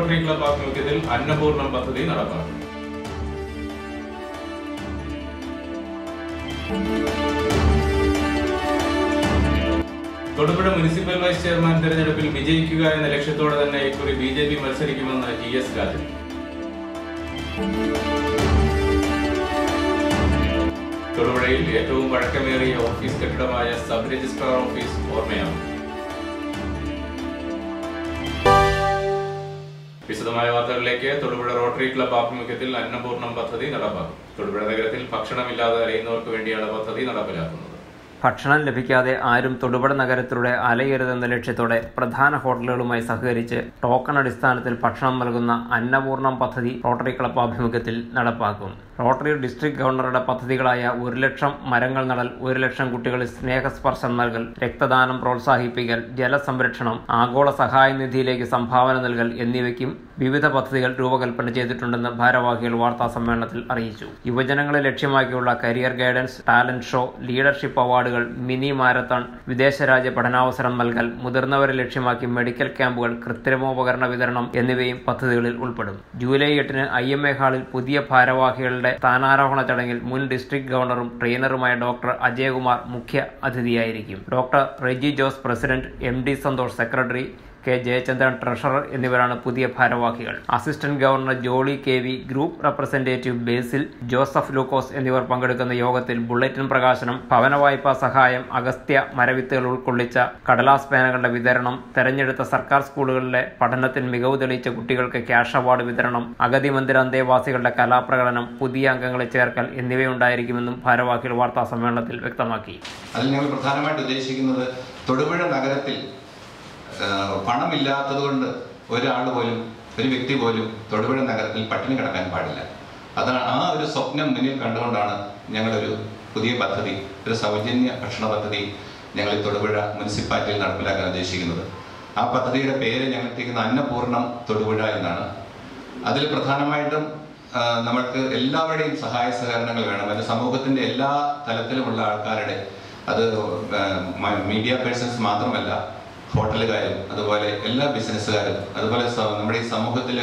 rotary club ആഭിമുഖ്യത്തിൽ അന്നപൂർണം പദ്ധതി നടപ്പാക്കും തൊടുപുഴ മുനിസിപ്പൽ വൈസ് ചെയർമാൻ തെരഞ്ഞെടുപ്പിൽ വിജയിക്കുക എന്ന ലക്ഷ്യത്തോടെ തന്നെ ഇക്കുറി ബി ജെ പി മത്സരിക്കുമെന്ന് ടി എസ് രാജൻ തൊടുപുഴയിൽ ഏറ്റവും പഴക്കമേറിയ ഓഫീസ് കെട്ടിടമായ സബ് രജിസ്ട്രാർ ഓഫീസ് ഓർമ്മയാണ് വിശദമായ വാർത്തകളിലേക്ക് തൊടുപുഴ റോട്ടറി ക്ലബ് ആഭിമുഖ്യത്തിൽ അന്നപൂർണം പദ്ധതി നടപ്പാക്കും തൊടുപുഴ നഗരത്തിൽ ഭക്ഷണമില്ലാതെ അലയുന്നവർക്ക് വേണ്ടിയാണ് പദ്ധതി നടപ്പിലാക്കുന്നത് ഭക്ഷണം ലഭിക്കാതെ ആരും തൊടുപുഴ നഗരത്തിലൂടെ അലയരുതെന്ന ലക്ഷ്യത്തോടെ പ്രധാന ഹോട്ടലുകളുമായി സഹകരിച്ച് ടോക്കൺ അടിസ്ഥാനത്തിൽ ഭക്ഷണം നൽകുന്ന അന്നപൂർണം പദ്ധതി റോട്ടറി ക്ലബ് ആഭിമുഖ്യത്തിൽ നടപ്പാക്കും റോട്ടറി ഡിസ്ട്രിക്ട് ഗവർണറുടെ പദ്ധതികളായ ഒരു ലക്ഷം മരങ്ങൾ നടൽ ഒരു ലക്ഷം കുട്ടികളിൽ സ്നേഹസ്പർശം നൽകൽ രക്തദാനം പ്രോത്സാഹിപ്പിക്കൽ ജലസംരക്ഷണം ആഗോള സഹായ നിധിയിലേക്ക് സംഭാവന നൽകൽ എന്നിവയ്ക്കും വിവിധ പദ്ധതികൾ രൂപകൽപ്പന ചെയ്തിട്ടുണ്ടെന്ന് ഭാരവാഹികൾ വാർത്താ സമ്മേളനത്തിൽ അറിയിച്ചു യുവജനങ്ങളെ ലക്ഷ്യമാക്കിയുള്ള career guidance talent show leadership അവാർഡുകൾ മിനി മാരത്തൺ വിദേശ രാജ്യ പഠനാവസരം നൽകൽ മുതിർന്നവരെ ലക്ഷ്യമാക്കി മെഡിക്കൽ ക്യാമ്പുകൾ കൃത്രിമോപകരണ വിതരണം എന്നിവയും പദ്ധതികളിൽ ഉൾപ്പെടും ജൂലൈ എട്ടിന് ഐ എം എ ഹാളിൽ പുതിയ ഭാരവാഹികളുടെ സ്ഥാനാരോഹണ ചടങ്ങിൽ മുൻ ഡിസ്ട്രിക്ട് ഗവർണറും ട്രെയിനറുമായ ഡോക്ടർ അജയകുമാർ മുഖ്യ അതിഥിയായിരിക്കും doctor Reji Jose president M D Santhosh secretary K Jayachandran treasurer എന്നിവരാണ് പുതിയ ഭാരവാഹികൾ assistant governor Jolly K V group representative Basil Joseph Lukose എന്നിവർ പങ്കെടുക്കുന്ന യോഗത്തിൽ ബുള്ളറ്റിൻ പ്രകാശനം ഭവന വായ്പാ സഹായം അഗസ്ത്യ മരവിത്തുകൾ ഉൾക്കൊള്ളിച്ച കടലാസ് പേനകളുടെ വിതരണം തെരഞ്ഞെടുത്ത സർക്കാർ സ്കൂളുകളിലെ പഠനത്തിൽ മികവ് തെളിയിച്ച കുട്ടികൾക്ക് ക്യാഷ് അവാർഡ് വിതരണം അഗതി മന്ദിര അന്തേവാസികളുടെ കലാപ്രകടനം പുതിയ അംഗങ്ങളെ ചേർക്കൽ എന്നിവയുണ്ടായിരിക്കുമെന്നും ഭാരവാഹികൾ വാർത്താ സമ്മേളനത്തിൽ വ്യക്തമാക്കി അതിൽ ഞങ്ങൾ പ്രധാനമായിട്ട് ഉദ്ദേശിക്കുന്നത് തൊടുപുഴ നഗരത്തിൽ ആ, പണമില്ലാത്തത് കൊണ്ട് ഒരാൾ പോലും ഒരു വ്യക്തി പോലും തൊടുപുഴ നഗരത്തിൽ പട്ടിണി കിടക്കാൻ പാടില്ല അതാണ് ആ ഒരു സ്വപ്നം മുന്നിൽ കണ്ടുകൊണ്ടാണ് ഞങ്ങളൊരു പുതിയ പദ്ധതി ഒരു സൗജന്യ ഭക്ഷണ പദ്ധതി ഞങ്ങൾ ഈ തൊടുപുഴ മുനിസിപ്പാലിറ്റിയിൽ നടപ്പിലാക്കാൻ ഉദ്ദേശിക്കുന്നത് ആ പദ്ധതിയുടെ പേര് ഞങ്ങൾ ഇട്ടിരിക്കുന്ന അന്നപൂർണം തൊടുപുഴ എന്നാണ് അതിൽ പ്രധാനമായിട്ടും ആ, നമ്മൾക്ക് എല്ലാവരുടെയും സഹായ സഹകരണങ്ങൾ വേണം അത് സമൂഹത്തിന്റെ എല്ലാ തലത്തിലുമുള്ള ആൾക്കാരുടെ അത് മീഡിയ പേഴ്സൺസ് മാത്രമല്ല ഹോട്ടലുകാരും അതുപോലെ എല്ലാ ബിസിനസ്സുകാരും അതുപോലെ സ- നമ്മുടെ ഈ സമൂഹത്തിൽ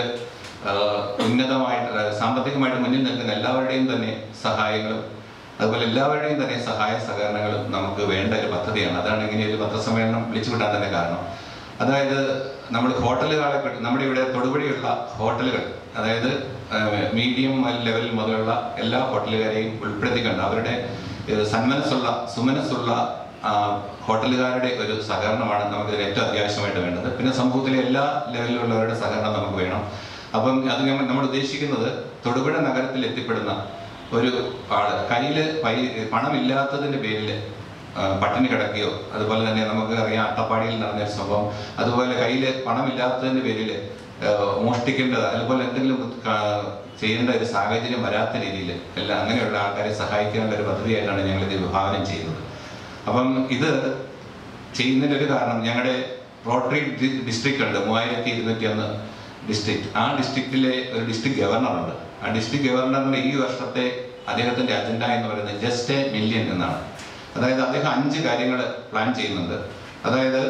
ഉന്നതമായിട്ട് ആ, സാമ്പത്തികമായിട്ട് മുന്നിൽ നിൽക്കുന്ന എല്ലാവരുടെയും തന്നെ സഹായങ്ങളും അതുപോലെ എല്ലാവരുടെയും തന്നെ സഹായ സഹകരണങ്ങളും നമുക്ക് വേണ്ട ഒരു പദ്ധതിയാണ് അതാണ് ഇങ്ങനെ ഒരു പത്രസമ്മേളനം വിളിച്ചുവിടാൻ തന്നെ കാരണം അതായത് നമ്മൾ ഹോട്ടലുകളെ പറ്റി- നമ്മുടെ ഇവിടെ തൊടുപുഴയുള്ള ഹോട്ടലുകൾ അതായത് മീഡിയം ലെവൽ മുതലുള്ള എല്ലാ ഹോട്ടലുകാരെയും ഉൾപ്പെടുത്തിക്കൊണ്ട് അവരുടെ ഏഹ്, സന്മനസ്സുള്ള സുമനസ്സുള്ള ആ, ഹോട്ടലുകാരുടെ ഒരു സഹകരണമാണ് നമുക്ക് ഇതിൽ ഏറ്റവും അത്യാവശ്യമായിട്ട് വേണ്ടത് പിന്നെ സമൂഹത്തിലെ എല്ലാ ലെവലിലുള്ളവരുടെ സഹകരണം നമുക്ക് വേണം അപ്പം അത് ഞങ്ങൾ നമ്മൾ ഉദ്ദേശിക്കുന്നത് തൊടുപുഴ നഗരത്തിൽ എത്തിപ്പെടുന്ന ഒരു ആള് കയ്യിൽ പൈ പണമില്ലാത്തതിന്റെ പേരിൽ ആ, പട്ടിണി കിടക്കുകയോ അതുപോലെ തന്നെ നമുക്ക് അറിയാം അട്ടപ്പാടിയിൽ നടന്നൊരു സംഭവം അതുപോലെ കയ്യിൽ പണമില്ലാത്തതിന്റെ പേരിൽ മോഷ്ടിക്കേണ്ടത് അതുപോലെ എന്തെങ്കിലും കാ- ചെയ്യേണ്ട ഒരു സാഹചര്യം വരാത്ത രീതിയിൽ എല്ലാം അങ്ങനെയുള്ള ആൾക്കാരെ സഹായിക്കാനുള്ള ഒരു പദ്ധതിയായിട്ടാണ് ഞങ്ങൾ ഇത് വിഭാവനം ചെയ്യുന്നത് അപ്പം ഇത് ചെയ്യുന്നതിൻ്റെ ഒരു കാരണം ഞങ്ങളുടെ റോട്ടറി ഡിസ്ട്രിക്റ്റ് ഉണ്ട് മൂവായിരത്തി ഇരുന്നൂറ്റി ഒന്ന് ഡിസ്ട്രിക്ട് ആ ഡിസ്ട്രിക്റ്റിലെ ഒരു ഡിസ്ട്രിക്ട് ഗവർണറുണ്ട് ആ ഡിസ്ട്രിക്ട് ഗവർണറിന്റെ ഈ വർഷത്തെ അദ്ദേഹത്തിന്റെ അജണ്ട എന്ന് പറയുന്നത് ജസ്റ്റ് എ മില്യൺ എന്നാണ് അതായത് അദ്ദേഹം അഞ്ച് കാര്യങ്ങൾ പ്ലാൻ ചെയ്യുന്നുണ്ട് അതായത്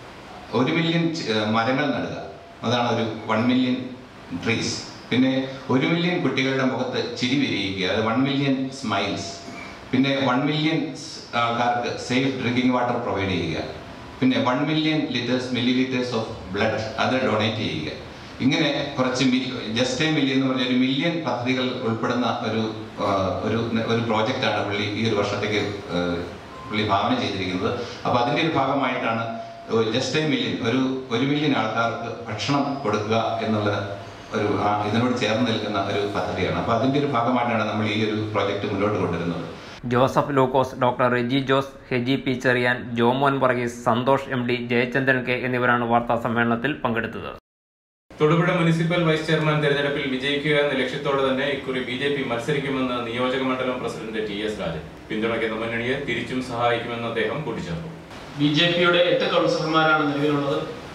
ഒരു മില്യൺ മരങ്ങൾ നടുക അതാണ് ഒരു വൺ മില്യൺ ട്രീസ് പിന്നെ ഒരു മില്യൺ കുട്ടികളുടെ മുഖത്ത് ചിരി വിരിയിക്കുക അത് വൺ മില്യൺ സ്മൈൽസ് പിന്നെ വൺ മില്യൺ ആൾക്കാർക്ക് സേഫ് ഡ്രിങ്കിങ് വാട്ടർ പ്രൊവൈഡ് ചെയ്യുക പിന്നെ one million litres millilitres of blood അത് ഡൊണേറ്റ് ചെയ്യുക ഇങ്ങനെ കുറച്ച് ജസ്റ്റ് എ മില്യൺ എന്ന് പറഞ്ഞ ഒരു മില്യൺ പദ്ധതികൾ ഉൾപ്പെടുന്ന ഒരു ആ, ഒരു ഒരു പ്രോജക്റ്റാണ് പുള്ളി ഈ ഒരു വർഷത്തേക്ക് ആ, പുള്ളി ഭാവന ചെയ്തിരിക്കുന്നത് അപ്പോൾ അതിൻ്റെ ഒരു ഭാഗമായിട്ടാണ് ജസ്റ്റ് എ മില്യൺ ഒരു ഒരു മില്യൺ ആൾക്കാർക്ക് ഭക്ഷണം കൊടുക്കുക എന്നുള്ള ഒരു ആ, ഇതിനോട് ചേർന്ന് നിൽക്കുന്ന ഒരു പദ്ധതിയാണ് അപ്പോൾ അതിൻ്റെ ഒരു ഭാഗമായിട്ടാണ് നമ്മൾ ഈ ഒരു പ്രോജക്റ്റ് മുന്നോട്ട് കൊണ്ടുവരുന്നത് Joseph Lukose doctor Reji Jose Heji P Cherian Jomon Varghese Santhosh M D Jayachandran K എന്നിവരാണ് വാർത്താ സമ്മേളനത്തിൽ പങ്കെടുത്തത് തൊടുപുഴ മുനിസിപ്പൽ വൈസ് ചെയർമാൻ തെരഞ്ഞെടുപ്പിൽ വിജയിക്കുക എന്ന ലക്ഷ്യത്തോടെ തന്നെ ഇക്കുറി ബി ജെ പി മത്സരിക്കുമെന്ന് നിയോജക മണ്ഡലം പ്രസിഡന്റ് ടി എസ് രാജൻ പിന്തുണയ്ക്കുന്ന മുന്നണിയെ തിരിച്ചും സഹായിക്കുമെന്ന് അദ്ദേഹം കൂട്ടിച്ചേർത്തു ബി ജെ പിയുടെ എട്ട് കൗൺസിലർമാരാണ് നിലവിലുള്ളത്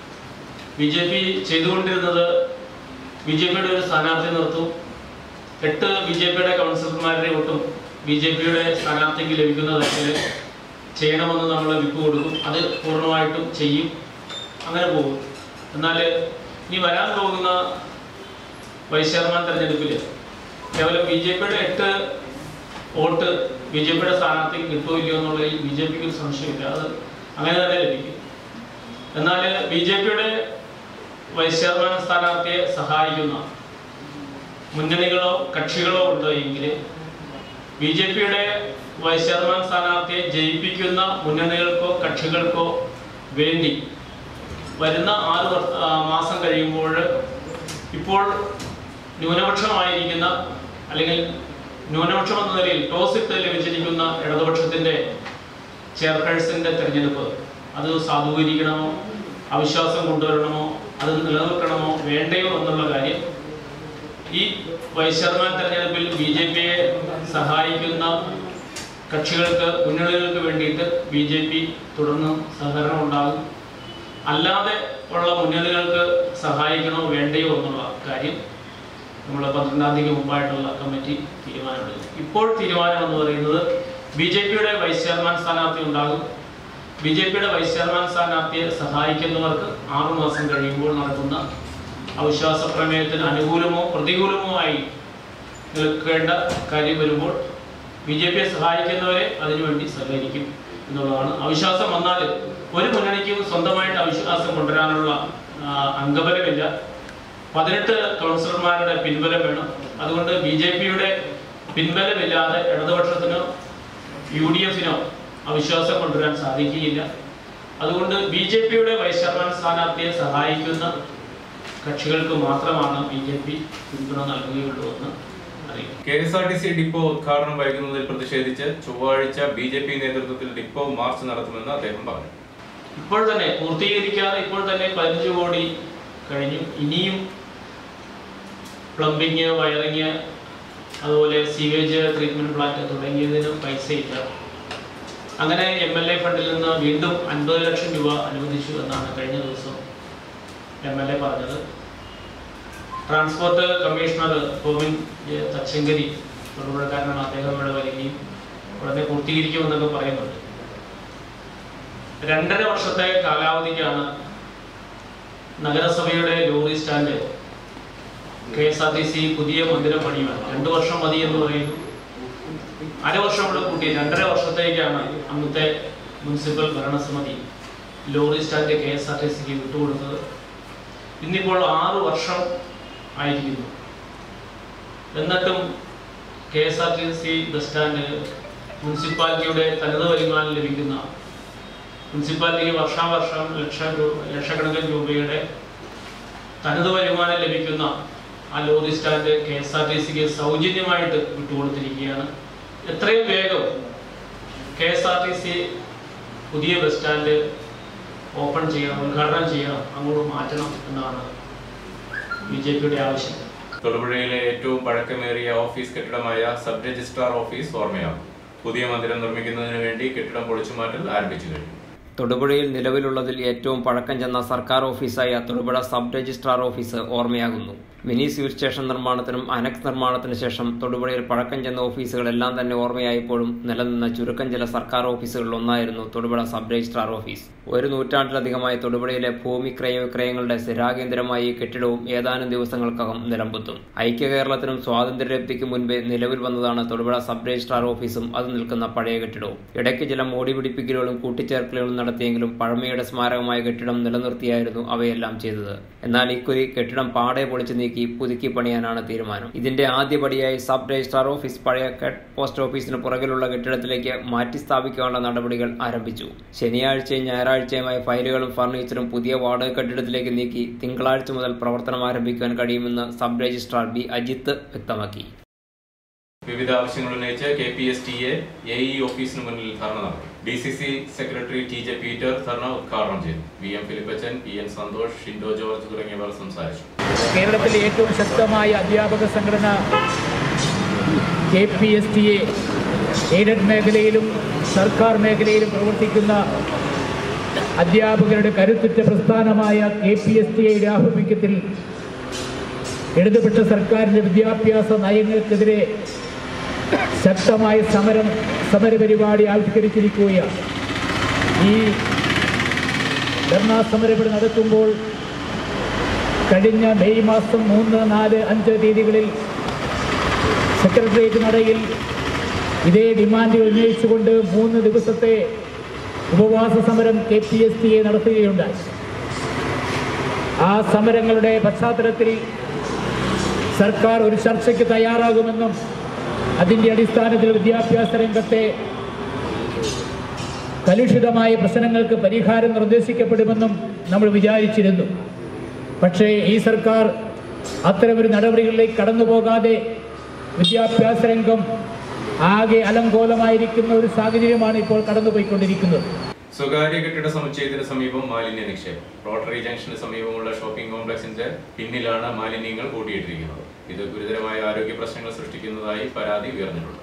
ബി ജെ പി ചെയ്തുകൊണ്ടിരുന്നത് ബി ജെ പിയുടെ ഒരു സ്ഥാനാർത്ഥി നിർത്തും എട്ട് ബി ജെ പിയുടെ കൗൺസിലർമാരുടെ ഒട്ടും ബി ജെ പിയുടെ സ്ഥാനാർത്ഥിക്ക് ലഭിക്കുന്ന തരത്തിൽ ചെയ്യണമെന്ന് നമ്മൾ വിപ്പ് കൊടുക്കും അത് പൂർണ്ണമായിട്ടും ചെയ്യും അങ്ങനെ പോകും എന്നാൽ ഇനി വരാൻ പോകുന്ന വൈസ് ചെയർമാൻ തെരഞ്ഞെടുപ്പിൽ കേവലം ബി ജെ പിയുടെ എട്ട് വോട്ട് ബി ജെ പിയുടെ സ്ഥാനാർത്ഥിക്ക് കിട്ടുമോ ഇല്ലയോ എന്നുള്ളതിൽ ബി ജെ പിക്ക് ഒരു സംശയമില്ല അത് അങ്ങനെ തന്നെ ലഭിക്കും എന്നാൽ ബി ജെ പിയുടെ വൈസ് ചെയർമാൻ സ്ഥാനാർത്ഥിയെ സഹായിക്കുന്ന മുന്നണികളോ കക്ഷികളോ ഉണ്ട് എങ്കിൽ ബി ജെ പിയുടെ വൈസ് ചെയർമാൻ സ്ഥാനാർത്ഥിയെ ജയിപ്പിക്കുന്ന മുന്നണികൾക്കോ കക്ഷികൾക്കോ വേണ്ടി വരുന്ന ആറ് വർഷ ആ, മാസം കഴിയുമ്പോൾ ഇപ്പോൾ ന്യൂനപക്ഷമായിരിക്കുന്ന അല്ലെങ്കിൽ ന്യൂനപക്ഷം എന്ന നിലയിൽ ടോസ് ഇട്ട് ലഭിച്ചിരിക്കുന്ന ഇടതുപക്ഷത്തിന്റെ ചെയർപേഴ്സന്റെ തെരഞ്ഞെടുപ്പ് അത് സാധൂകരിക്കണമോ അവിശ്വാസം കൊണ്ടുവരണമോ അത് നിലനിർത്തണമോ വേണ്ടയോ എന്നുള്ള കാര്യം ഈ വൈസ് ചെയർമാൻ തെരഞ്ഞെടുപ്പിൽ ബി ജെ പിയെ സഹായിക്കുന്ന കക്ഷികൾക്ക് മുന്നണികൾക്ക് വേണ്ടിയിട്ട് ബി ജെ പി തുടർന്ന് സഹകരണം ഉണ്ടാകും അല്ലാതെ ഉള്ള മുന്നണികൾക്ക് സഹായിക്കണോ വേണ്ടയോ എന്നുള്ള കാര്യം നമ്മൾ പന്ത്രണ്ടാം തീയതിക്ക് മുമ്പായിട്ടുള്ള കമ്മിറ്റി തീരുമാനമെടുക്കും ഇപ്പോൾ തീരുമാനം എന്ന് പറയുന്നത് ബി ജെ പിയുടെ വൈസ് ചെയർമാൻ സ്ഥാനാർത്ഥി ഉണ്ടാകും ബി ജെ പിയുടെ വൈസ് ചെയർമാൻ സ്ഥാനാർത്ഥിയെ സഹായിക്കുന്നവർക്ക് ആറു മാസം കഴിയുമ്പോൾ നടക്കുന്ന അവിശ്വാസ പ്രമേയത്തിന് അനുകൂലമോ പ്രതികൂലമോ ആയി നിൽക്കേണ്ട കാര്യം വരുമ്പോൾ ബി ജെ പിയെ സഹായിക്കുന്നവരെ അതിനുവേണ്ടി സഹകരിക്കും എന്നുള്ളതാണ് അവിശ്വാസം വന്നാൽ ഒരു മുന്നണിക്കും സ്വന്തമായിട്ട് അവിശ്വാസം കൊണ്ടുവരാനുള്ള ആ, അംഗബലമില്ല പതിനെട്ട് കൗൺസിലർമാരുടെ പിൻബലം വേണം അതുകൊണ്ട് ബി ജെ പിയുടെ പിൻബലമില്ലാതെ ഇടതുപക്ഷത്തിനോ യു ഡി എഫിനോ അവിശ്വാസം കൊണ്ടുവരാൻ സാധിക്കുകയില്ല അതുകൊണ്ട് ബി ജെ പിയുടെ വൈസ് ചെയർമാൻ സ്ഥാനാർത്ഥിയെ സഹായിക്കുന്ന കക്ഷികൾക്ക് മാത്രമാണ് ബി ജെ പി പിന്തുണ നൽകുകയുള്ളൂ എന്ന് അറിയിക്കും K S R T C depot ഉദ്ഘാടനം വൈകുന്നതിൽ പ്രതിഷേധിച്ച് ചൊവ്വാഴ്ച ബി ജെ പി നേതൃത്വത്തിൽ ഡിപ്പോ മാർച്ച് നടത്തുമെന്ന് അദ്ദേഹം പറഞ്ഞു ഇപ്പോൾ തന്നെ പൂർത്തീകരിക്കാതെ ഇപ്പോൾ തന്നെ പതിനഞ്ച് കോടി കഴിഞ്ഞു ഇനിയും പ്ലംബിങ് വയറിങ് അതുപോലെ സീവേജ് ട്രീറ്റ്മെന്റ് പ്ലാന്റ് തുടങ്ങിയതിന് പൈസയില്ല അങ്ങനെ എം എൽ എ ഫണ്ടിൽ നിന്ന് വീണ്ടും അൻപത് ലക്ഷം രൂപ അനുവദിച്ചു എന്നാണ് കഴിഞ്ഞ ദിവസം എം എൽ എ പറഞ്ഞത് transport commissioner Govin J Thachankary തൊടുപുഴക്കാരനാണ് അദ്ദേഹം ഇവിടെ വരികയും ഉടനെ പൂർത്തീകരിക്കുമെന്നൊക്കെ പറയുന്നുണ്ട് രണ്ടര വർഷത്തെ കാലാവധിക്കാണ് നഗരസഭയുടെ lorry stand K S R T C പുതിയ മന്ദിരം പണിയുവാൻ രണ്ടു വർഷം മതി എന്ന് പറയുന്നു അര വർഷം കൂടെ കൂട്ടി രണ്ടര വർഷത്തേക്കാണ് അന്നത്തെ മുനിസിപ്പൽ ഭരണസമിതി lorry stand K S R T സിക്ക് വിട്ടുകൊടുത്തത് ഇന്നിപ്പോൾ ആറു വർഷം ആയിരിക്കുന്നു എന്നിട്ടും K S R T C bus stand മുനിസിപ്പാലിറ്റിയുടെ തനത് വരുമാനം ലഭിക്കുന്ന മുനിസിപ്പാലിറ്റിക്ക് വർഷാവർഷം ലക്ഷം രൂപ ലക്ഷക്കണക്കിന് രൂപയുടെ തനത് വരുമാനം ലഭിക്കുന്ന ആ lorry stand K S R T സിക്ക് സൗജന്യമായിട്ട് വിട്ടുകൊടുത്തിരിക്കുകയാണ് എത്രയും വേഗം K S R T C പുതിയ ബസ് സ്റ്റാൻഡ് ഓപ്പൺ ചെയ്യണം ഉദ്ഘാടനം ചെയ്യണം അങ്ങോട്ട് മാറ്റണം എന്നാണ് ബി ജെ പിയുടെ ആവശ്യം തൊടുപുഴയിലെ ഏറ്റവും പഴക്കമേറിയ ഓഫീസ് കെട്ടിടമായ സബ് രജിസ്ട്രാർ ഓഫീസ് ഓർമ്മയാകും പുതിയ മന്ദിരം നിർമ്മിക്കുന്നതിന് വേണ്ടി കെട്ടിടം പൊളിച്ചുമാറ്റൽ ആരംഭിച്ചു കഴിഞ്ഞു തൊടുപുഴയിൽ നിലവിലുള്ളതിൽ ഏറ്റവും പഴക്കം ചെന്ന സർക്കാർ ഓഫീസായ തൊടുപുഴ സബ് രജിസ്ട്രാർ ഓഫീസ് ഓർമ്മയാകുന്നു മിനി സിവിൽ സ്റ്റേഷൻ നിർമ്മാണത്തിനും അനക്സ് നിർമ്മാണത്തിനു ശേഷം തൊടുപുഴയിൽ പഴക്കം ചെന്ന ഓഫീസുകളെല്ലാം തന്നെ ഓർമ്മയായപ്പോഴും നിലനിന്ന ചുരുക്കം ചില സർക്കാർ ഓഫീസുകളിൽ ഒന്നായിരുന്നു തൊടുപുഴ സബ് രജിസ്ട്രാർ ഓഫീസ് ഒരു നൂറ്റാണ്ടിലധികമായി തൊടുപുഴയിലെ ഭൂമി ക്രയവിക്രയങ്ങളുടെ സ്ഥിരാകേന്ദ്രമായി ഈ കെട്ടിടവും ഏതാനും ദിവസങ്ങൾക്കകം നിലമ്പുത്തും ഐക്യ കേരളത്തിനും സ്വാതന്ത്ര്യലബ്ധിക്കും മുൻപേ നിലവിൽ വന്നതാണ് തൊടുപുഴ സബ് രജിസ്ട്രാർ ഓഫീസും അത് നിൽക്കുന്ന പഴയ കെട്ടിടവും ഇടയ്ക്ക് ചില മോടി പിടിപ്പിക്കലുകളും കൂട്ടിച്ചേർക്കലുകളും നടത്തിയെങ്കിലും പഴമയുടെ സ്മാരകമായ കെട്ടിടം നിലനിർത്തിയായിരുന്നു അവയെല്ലാം ചെയ്തത് എന്നാൽ ഇക്കുറി കെട്ടിടം പാടെ പൊളിച്ചു നീക്കി പുതുക്കി പണിയാനാണ് തീരുമാനം ഇതിന്റെ ആദ്യപടിയായി സബ് രജിസ്ട്രാർ ഓഫീസ് പഴയ കെട്ട് പോസ്റ്റ് ഓഫീസിന് പുറകിലുള്ള കെട്ടിടത്തിലേക്ക് മാറ്റി സ്ഥാപിക്കാനുള്ള നടപടികൾ ആരംഭിച്ചു ശനിയാഴ്ചയും ഞായറാഴ്ചയുമായി ഫയലുകളും ഫർണിച്ചറും പുതിയ വാടക കെട്ടിടത്തിലേക്ക് നീക്കി തിങ്കളാഴ്ച മുതൽ പ്രവർത്തനം ആരംഭിക്കാൻ കഴിയുമെന്ന് സബ് രജിസ്ട്രാർ ബി അജിത്ത് വ്യക്തമാക്കി വിവിധ ആവശ്യങ്ങൾ ഉന്നയിച്ച് K P S T A A E ഓഫീസിന് മുന്നിൽ ധർണ നടത്തി D C C secretary T J Peter ധർണ ഉദ്ഘാടനം ചെയ്തു V M Philipachan P N Santhosh Shindo George തുടങ്ങിയവർ സംസാരിച്ചു കേരളത്തിലെ ഏറ്റവും ശക്തമായ അധ്യാപക സംഘടന K P S T A aided മേഖലയിലും സർക്കാർ മേഖലയിലും പ്രവർത്തിക്കുന്ന അധ്യാപകരുടെ കരുത്തുറ്റ പ്രസ്ഥാനമായ കെ പി എസ് ടി എയുടെ ആഭിമുഖ്യത്തിൽ ഇടതുപക്ഷ സർക്കാരിൻ്റെ വിദ്യാഭ്യാസ നയങ്ങൾക്കെതിരെ ശക്തമായ സമരം സമരപരിപാടി ആവിഷ്കരിച്ചിരിക്കുകയാണ് ഈ ധർണാ സമരം ഇവിടെ നടത്തുമ്പോൾ കഴിഞ്ഞ മെയ് മാസം മൂന്ന് നാല് അഞ്ച് തീയതികളിൽ സെക്രട്ടേറിയറ്റ് നടയിൽ ഇതേ ഡിമാൻഡ് ഉന്നയിച്ചുകൊണ്ട് മൂന്ന് ദിവസത്തെ ഉപവാസ സമരം K P S T A നടത്തുകയുണ്ടായി ആ സമരങ്ങളുടെ പശ്ചാത്തലത്തിൽ സർക്കാർ ഒരു ചർച്ചയ്ക്ക് തയ്യാറാകുമെന്നും അതിൻ്റെ അടിസ്ഥാനത്തിൽ വിദ്യാഭ്യാസ രംഗത്തെ കലുഷിതമായ പ്രശ്നങ്ങൾക്ക് പരിഹാരം നിർദ്ദേശിക്കപ്പെടുമെന്നും നമ്മൾ വിചാരിച്ചിരുന്നു പക്ഷേ ഈ സർക്കാർ അത്തരമൊരു നടപടികളിലേക്ക് കടന്നു പോകാതെ വിദ്യാഭ്യാസ രംഗം ആകെ അലങ്കോലമായിരിക്കുന്ന ഒരു സാഹചര്യമാണ് ഇപ്പോൾ കടന്നുപോയിക്കൊണ്ടിരിക്കുന്നത് സ്വകാര്യ കെട്ടിട സമുച്ചയത്തിന് സമീപം മാലിന്യ നിക്ഷേപം റോട്ടറി ജംഗ്ഷന് സമീപമുള്ള ഷോപ്പിംഗ് കോംപ്ലക്സിന്റെ പിന്നിലാണ് മാലിന്യങ്ങൾ കൂട്ടിയിട്ടിരിക്കുന്നത് ഇത് ഗുരുതരമായ ആരോഗ്യ പ്രശ്നങ്ങൾ സൃഷ്ടിക്കുന്നതായി പരാതി ഉയർന്നിട്ടുണ്ട്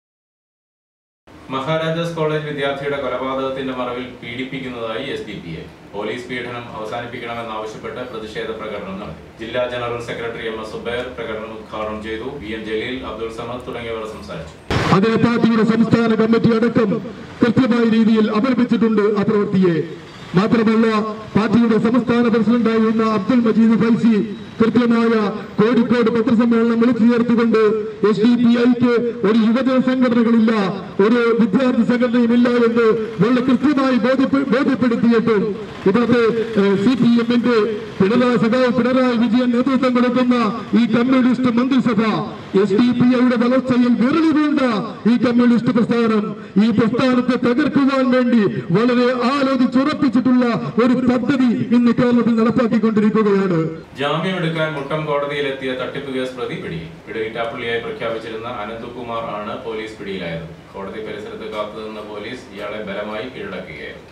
മഹാരാജാസ് കോളേജ് വിദ്യാർത്ഥിയുടെ കൊലപാതകത്തിന്റെ മറവിൽ പീഡിപ്പിക്കുന്നതായി S D P A police പീഡനം അവസാനിപ്പിക്കണമെന്നാവശ്യപ്പെട്ട് പ്രതിഷേധ പ്രകടനം നടത്തി ജില്ലാ general secretary M S Subair പ്രകടനം ഉദ്ഘാടനം ചെയ്തു വി എം ജലീൽ അബ്ദുൾ സമദ് തുടങ്ങിയവർ സംസാരിച്ചു അതേ പാർട്ടിയുടെ സംസ്ഥാന കമ്മിറ്റി അടക്കം കൃത്യമായ രീതിയിൽ അപലപിച്ചിട്ടുണ്ട് ആ പ്രവൃത്തിയെ മാത്രമല്ല പാർട്ടിയുടെ സംസ്ഥാന പ്രസിഡന്റായിരുന്ന അബ്ദുൽ മജീദ് ഫൈസി കൃത്യമായ കോഴിക്കോട് പത്രസമ്മേളനം വിളിച്ചു ചേർത്തുകൊണ്ട് എസ് ഡി പി ഐക്ക് ഒരു യുവജന സംഘടനകളില്ല ഒരു വിദ്യാർത്ഥി സംഘടനയുമില്ല എന്ന് വളരെ കൃത്യമായി ബോധ്യപ്പെ- ബോധ്യപ്പെടുത്തിയിട്ടും ഇവിടുത്തെ സി പി എമ്മിന്റെ പിണറായി സഖാവ് പിണറായി വിജയൻ നേതൃത്വം കൊടുക്കുന്ന ഈ കമ്മ്യൂണിസ്റ്റ് മന്ത്രിസഭ എസ് ഡി പി ഐയുടെ വളർച്ചയിൽ വിരളി വീണ്ട ഈ കമ്മ്യൂണിസ്റ്റ് പ്രസ്ഥാനം ഈ പ്രസ്ഥാനത്തെ തകർക്കുവാൻ വേണ്ടി വളരെ ആലോചിച്ചുറപ്പിച്ചിട്ടുള്ള ഒരു പദ്ധതി ഇന്ന് കേരളത്തിൽ നടപ്പാക്കിക്കൊണ്ടിരിക്കുകയാണ് ജാമ്യമെടുക്കാൻ മുട്ടം കോടതിയിലെത്തിയ തട്ടിപ്പ് കേസ് പ്രതി പിടിയിൽ പിടികിട്ടാപ്പുള്ളിയായി പ്രഖ്യാപിച്ചിരുന്ന അനന്ത്കുമാർ ആണ് പോലീസ് പിടിയിലായത് കോടതി പരിസരത്ത് കാത്തുനിന്ന പോലീസ് ഇയാളെ ബലമായി കീഴടക്കുകയായിരുന്നു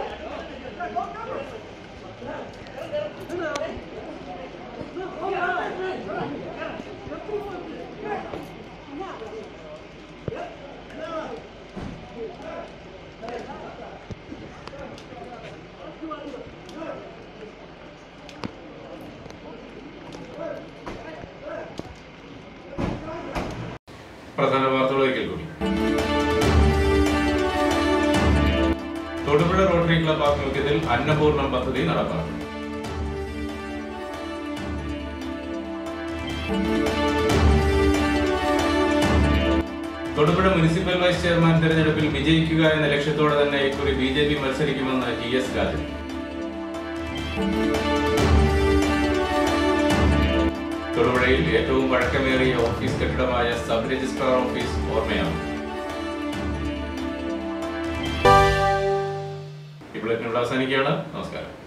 പ്രധാന വാർത്തകൾ ഒരിക്കൽ കൂടി തൊടുപുഴ റോട്ടറി ക്ലബ് ആഭിമുഖ്യത്തിൽ അന്നപൂർണം പദ്ധതി നടപ്പാക്കും തൊടുപുഴ മുനിസിപ്പൽ വൈസ് ചെയർമാൻ തെരഞ്ഞെടുപ്പിൽ വിജയിക്കുക എന്ന ലക്ഷ്യത്തോടെ തന്നെ ഇക്കുറി ബി ജെ പി മത്സരിക്കുമെന്ന് ജി എസ് രാജൻ തൊടുപുഴയിൽ ഏറ്റവും പഴക്കമേറിയ ഓഫീസ് കെട്ടിടമായ സബ് രജിസ്ട്രാർ ഓഫീസ് ഓർമ്മയാണ് ഈ ബുള്ളറ്റിനുള്ള അവസാനിക്കുകയാണ് നമസ്കാരം